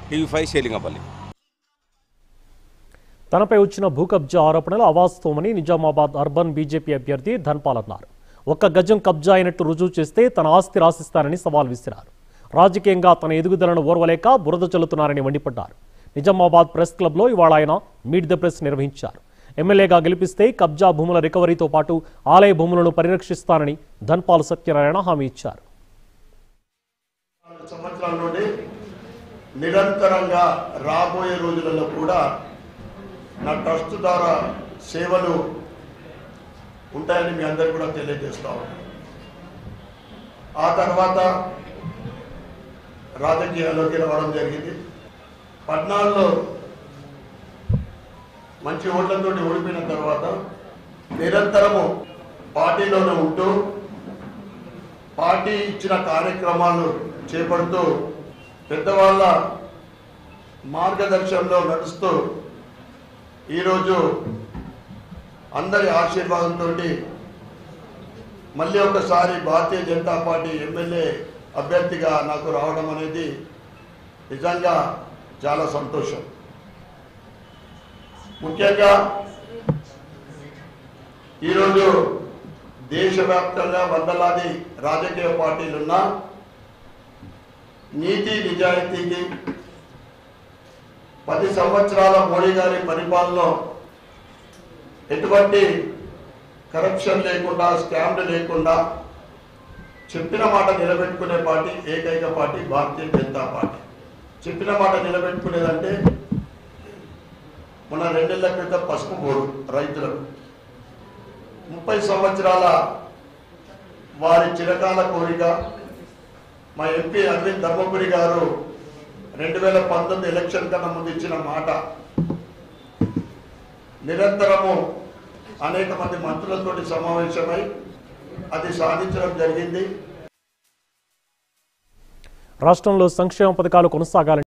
TV five షేలింగపల్లి తనపై వచ్చిన భూ కబ్జా ఆరోపణలు అవాస్తవమని నిజామాబాద్ అర్బన్ బీజేపీ అభ్యర్థి ధన్పాల్ అన్నారు ఒక్క గజం కబ్జా అయినట్టు రుజువు చేస్తే తన ఆస్తి రాసిస్తానని సవాల్ విసిరారు రాజకీయంగా తన ఎదుగుదలను ఓర్వలేక బురద చల్లుతున్నారని మండిపడ్డారు నిజామాబాద్ ప్రెస్ క్లబ్లో ఇవాళ ఆయన మీట్ ద ప్రెస్ నిర్వహించారు ఎమ్మెల్యేగా గెలిపిస్తే కబ్జా భూముల రికవరీతో పాటు ఆలయ భూములను పరిరక్షిస్తానని ధన్పాల్ సత్యనారాయణ హామీ ఇచ్చారు నాలుగు సంవత్సరాల నుండి నిరంతరంగా రాబోయే రోజులలో కూడా నా ట్రస్ట్ ద్వారా సేవలు ఉంటాయని మీ అందరికీ కూడా తెలియజేస్తా ఉన్నాను ఆ తర్వాత రాజకీయాల్లోకి రావడం జరిగింది పద్నాలుగులో మంచి ఓట్లతో ఓడిపోయిన తర్వాత నిరంతరము పార్టీలోనే ఉంటూ పార్టీ ఇచ్చిన కార్యక్రమాలు చేపడుతూ పెద్దవాళ్ళ మార్గదర్శనంలో నడుస్తూ ఈరోజు అందరి ఆశీర్వాదంతో మళ్ళీ ఒకసారి భారతీయ జనతా పార్టీ ఎమ్మెల్యే అభ్యర్థిగా నాకు రావడం అనేది నిజంగా చాలా సంతోషం ముఖ్యంగా ఈరోజు దేశవ్యాప్తంగా వందలాది రాజకీయ పార్టీలున్నా నీతి నిజాయితీకి పది సంవత్సరాల మోడీ గారి పరిపాలనలో ఎటువంటి కరప్షన్ లేకుండా స్కామ్లు లేకుండా చెప్పిన మాట నిలబెట్టుకునే పార్టీ ఏకైక పార్టీ భారతీయ జనతా పార్టీ చెప్పిన మాట నిలబెట్టుకునేదంటే మన రెండేళ్ల క్రితం పసుపు బోర్డు రైతులకు ముప్పై సంవత్సరాల వారి చిరకాల కోరిక మా ఎంపీ అరవింద్ ధర్మపురి గారు రెండు వేల పంతొమ్మిది ఎలక్షన్ కన్నా ముందు ఇచ్చిన మాట నిరంతరము అనేక మంది మంత్రులతోటి సమావేశమై అది సాధించడం జరిగింది రాష్ట్రంలో సంక్షేమ పథకాలు కొనసాగాలని